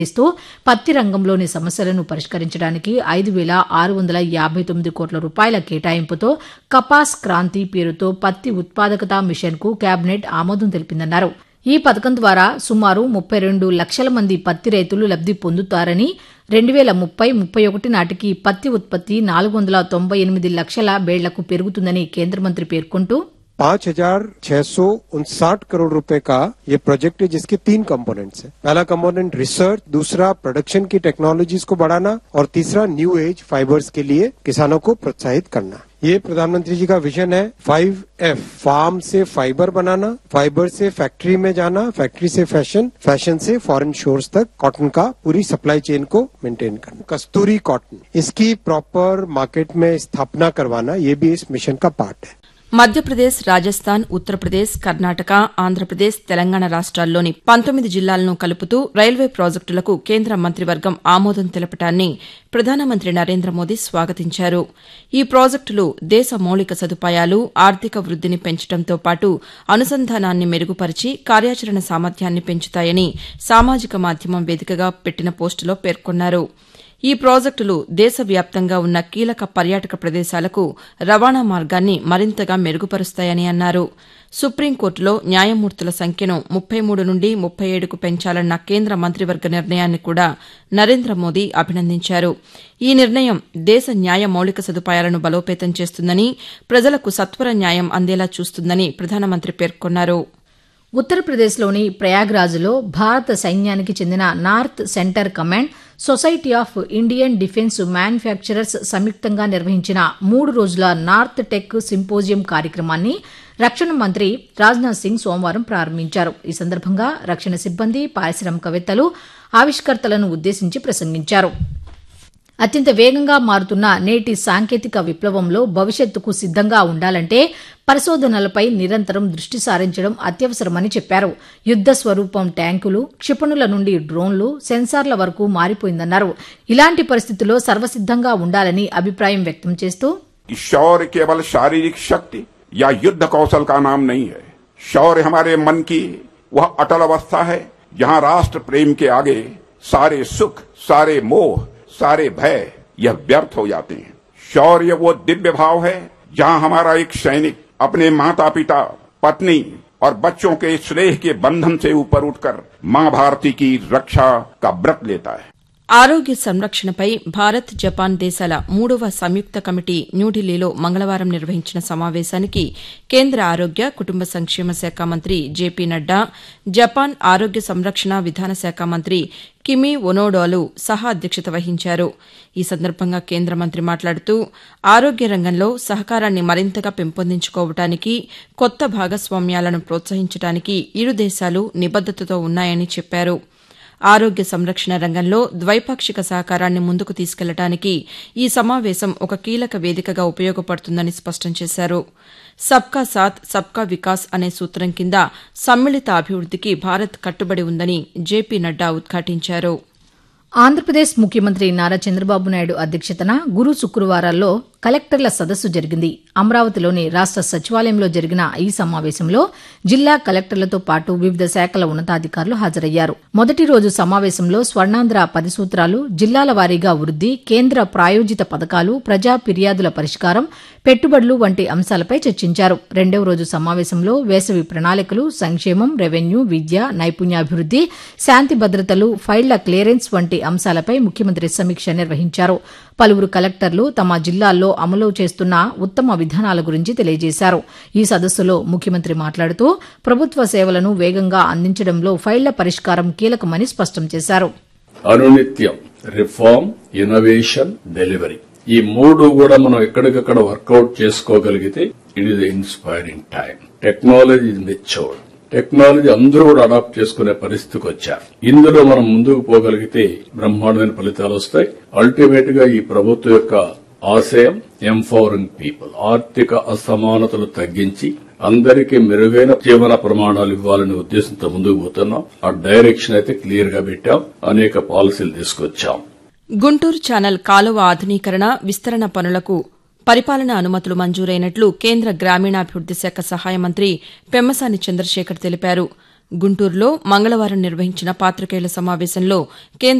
ఇస్తూ పత్తి రంగంలోని సమస్యలను పరిష్కరించడానికి ఐదు వేల ఆరు వందల యాభై తొమ్మిది కోట్ల రూపాయల కేటాయింపుతో కపాస్ క్రాంతి పేరుతో పత్తి ఉత్పాదకత మిషన్కు కేబినెట్ ఆమోదం తెలిపిందన్నారు ఈ పథకం ద్వారా సుమారు ముప్పై రెండు లక్షల మంది పత్తి రైతులు లబ్ది పొందుతారని రెండు వేల ముప్పై ముప్పై ఒకటి నాటికి పత్తి ఉత్పత్తి నాలుగు వందల తొంభై ఎనిమిది లక్షల బేళ్లకు పెరుగుతుందని కేంద్ర మంత్రి పేర్కొంటూ पाँच हजार छह सौ उनसाठ करोड़ रुपए का ये प्रोजेक्ट है जिसके तीन कंपोनेंट्स है पहला कंपोनेंट रिसर्च दूसरा प्रोडक्शन की टेक्नोलॉजीज को बढ़ाना और तीसरा न्यू एज फाइबर्स के लिए किसानों को प्रोत्साहित करना ये प्रधानमंत्री जी का विजन है फाइव एफ फार्म से फाइबर बनाना फाइबर से फैक्ट्री में जाना फैक्ट्री से फैशन फैशन से फॉरेन शोर्स तक कॉटन का पूरी सप्लाई चेन को मेंटेन करना कस्तूरी कॉटन इसकी प्रॉपर मार्केट में स्थापना करवाना ये भी इस मिशन का पार्ट है మధ్యప్రదేశ్ రాజస్థాన్ ఉత్తరప్రదేశ్ కర్ణాటక ఆంధ్రప్రదేశ్ తెలంగాణ రాష్ట్రాల్లోని పంతొమ్మిది జిల్లాలను కలుపుతూ రైల్వే ప్రాజెక్టులకు కేంద్ర మంత్రివర్గం ఆమోదం తెలపడాన్ని ప్రధానమంత్రి నరేంద్ర మోదీ స్వాగతించారు ఈ ప్రాజెక్టులు దేశ మౌలిక సదుపాయాలు ఆర్థిక వృద్దిని పెంచడంతో పాటు అనుసంధానాన్ని మెరుగుపరిచి కార్యాచరణ సామర్థ్యాన్ని పెంచుతాయని సామాజిక మాధ్యమం వేదికగా పెట్టిన పోస్టులో పేర్కొన్నారు ఈ ప్రాజెక్టులు దేశవ్యాప్తంగా ఉన్న కీలక పర్యాటక ప్రదేశాలకు రవాణా మార్గాన్ని మరింతగా మెరుగుపరుస్తాయని అన్నారు సుప్రీంకోర్టులో న్యాయమూర్తుల సంఖ్యను ముప్పై మూడు నుండి ముప్పై ఏడుకు పెంచాలన్న కేంద్ర మంత్రివర్గ నిర్ణయాన్ని కూడా నరేంద్ర మోదీ అభినందించారు ఈ నిర్ణయం దేశ న్యాయ మౌలిక సదుపాయాలను బలోపేతం చేస్తుందని ప్రజలకు సత్వర న్యాయం అందేలా చూస్తుందని ప్రధానమంత్రి పేర్కొన్నారు ఉత్తరప్రదేశ్లోని ప్రయాగ్రాజ్లో భారత సైన్యానికి చెందిన north centre command society of Indian defence manufacturers సంయుక్తంగా నిర్వహించిన మూడు రోజుల నార్త్ టెక్ సింపోజియం కార్యక్రమాన్ని రక్షణ మంత్రి రాజ్నాథ్ సింగ్ సోమవారం ప్రారంభించారు ఈ సందర్భంగా రక్షణ సిబ్బంది పారిశ్రామికవేత్తలు ఆవిష్కర్తలను ఉద్దేశించి ప్రసంగించారు అత్యంత వేగంగా మారుతున్న నేటి సాంకేతిక విప్లవంలో భవిష్యత్తుకు సిద్దంగా ఉండాలంటే పరిశోధనలపై నిరంతరం దృష్టి సారించడం అత్యవసరమని చెప్పారు యుద్ద స్వరూపం ట్యాంకులు క్షిపణుల నుండి డ్రోన్లు సెన్సార్ల వరకు మారిపోయిందన్నారు ఇలాంటి పరిస్థితుల్లో సర్వసిద్దంగా ఉండాలని అభిప్రాయం వ్యక్తం చేస్తూ शौर्य केवल शारीरिक शक्ति या युद्ध कौशल का नाम नहीं है शौर्य हमारे मन की वह अटल अवस्था है जहां राष्ट्र प्रेम के आगे सारे सुख सारे मोह सारे भय यह व्यर्थ हो जाते हैं शौर्य वो दिव्य भाव है जहां हमारा एक सैनिक अपने माता पिता पत्नी और बच्चों के स्नेह के बंधन से ऊपर उठकर मां भारती की रक्षा का व्रत लेता है ఆరోగ్య సంరక్షణపై భారత్ జపాన్ దేశాల మూడవ సంయుక్త కమిటీ న్యూఢిల్లీలో మంగళవారం నిర్వహించిన సమావేశానికి కేంద్ర ఆరోగ్య కుటుంబ సంక్షేమ శాఖ మంత్రి జేపీ నడ్డా జపాన్ ఆరోగ్య సంరక్షణ విధాన శాఖ మంత్రి కిమి ఒనోడోలు సహా అధ్యక్షత వహించారు ఈ సందర్భంగా కేంద్ర మంత్రి మాట్లాడుతూ ఆరోగ్య రంగంలో సహకారాన్ని మరింతగా పెంపొందించుకోవటానికి కొత్త భాగస్వామ్యాలను ప్రోత్సహించడానికి ఇరు దేశాలు నిబద్దతతో ఉన్నాయని చెప్పారు ఆరోగ్య సంరక్షణ రంగంలో ద్వైపాక్షిక సహకారాన్ని ముందుకు తీసుకెళ్లడానికి ఈ సమావేశం ఒక కీలక వేదికగా ఉపయోగపడుతుందని స్పష్టం చేశారు సబ్కా సాత్ సబ్కా వికాస్ అనే సూత్రం కింద సమ్మిళిత అభివృద్దికి భారత్ కట్టుబడి ఉందని జేపీ నడ్డా ఉద్ఘాటించారు ఆంధ్రప్రదేశ్ ముఖ్యమంత్రి నారా చంద్రబాబు నాయుడు అధ్యక్షతన గురు శుక్రవారాల్లో కలెక్టర్ల సదస్సు జరిగింది అమరావతిలోని రాష్ట సచివాలయంలో జరిగిన ఈ సమావేశంలో జిల్లా కలెక్టర్లతో పాటు వివిధ శాఖల ఉన్నతాధికారులు హాజరయ్యారు మొదటి రోజు సమావేశంలో స్వర్ణాంధ్ర పది సూత్రాలు జిల్లాల వారీగా వృద్ది కేంద్ర ప్రాయోజిత పథకాలు ప్రజా ఫిర్యాదుల పరిష్కారం పెట్టుబడులు వంటి అంశాలపై చర్చించారు రెండవ రోజు సమావేశంలో వేసవి ప్రణాళికలు సంక్షేమం రెవెన్యూ విద్య నైపుణ్యాభివృద్ది శాంతి భద్రతలు ఫైళ్ల క్లియరెన్స్ వంటి అంశాలపై ముఖ్యమంత్రి సమీక్ష నిర్వహించారు పలువురు కలెక్టర్లు తమ జిల్లాల్లో అమలు చేస్తున్న ఉత్తమ విధానాల గురించి తెలియజేశారు ఈ సదస్సులో ముఖ్యమంత్రి మాట్లాడుతూ ప్రభుత్వ సేవలను వేగంగా అందించడంలో ఫైళ్ల పరిష్కారం కీలకమని స్పష్టం చేశారు అనునిత్యం రిఫార్మ్ ఇన్నోవేషన్ డెలివరీ ఈ మూడు కూడా మనం ఎక్కడికక్కడ వర్కౌట్ చేసుకోగలిగితే it is inspiring time technology is matured technology అందరూ కూడా అడాప్ట్ చేసుకునే పరిస్థితికి వచ్చారు ఇందులో మనం ముందుకు పోగలిగితే బ్రహ్మాండమైన ఫలితాలు వస్తాయి అల్టిమేట్ గా ఈ ప్రభుత్వం యొక్క ఆశయం ఎంపవరింగ్ పీపుల్ ఆర్థిక అసమానతలు తగ్గించి అందరికీ మెరుగైన జీవన ప్రమాణాలు ఇవ్వాలనే ఉద్దేశంతో ముందుకు పోతున్నాం ఆ డైరెక్షన్ అయితే క్లియర్ గా పెట్టాం అనేక పాలసీలు తీసుకొచ్చాం గుంటూరు ఛానల్ కాలువ ఆధునీకరణ విస్తరణ పనులకు పరిపాలనా అనుమతులు మంజూరైనట్లు కేంద్ర గ్రామీణాభివృద్ది శాఖ సహాయ మంత్రి పెమ్మసాని చంద్రశేఖర్ తెలిపారు గుంటూరులో మంగళవారం నిర్వహించిన పాతికేయుల సమావేశంలో కేంద్ర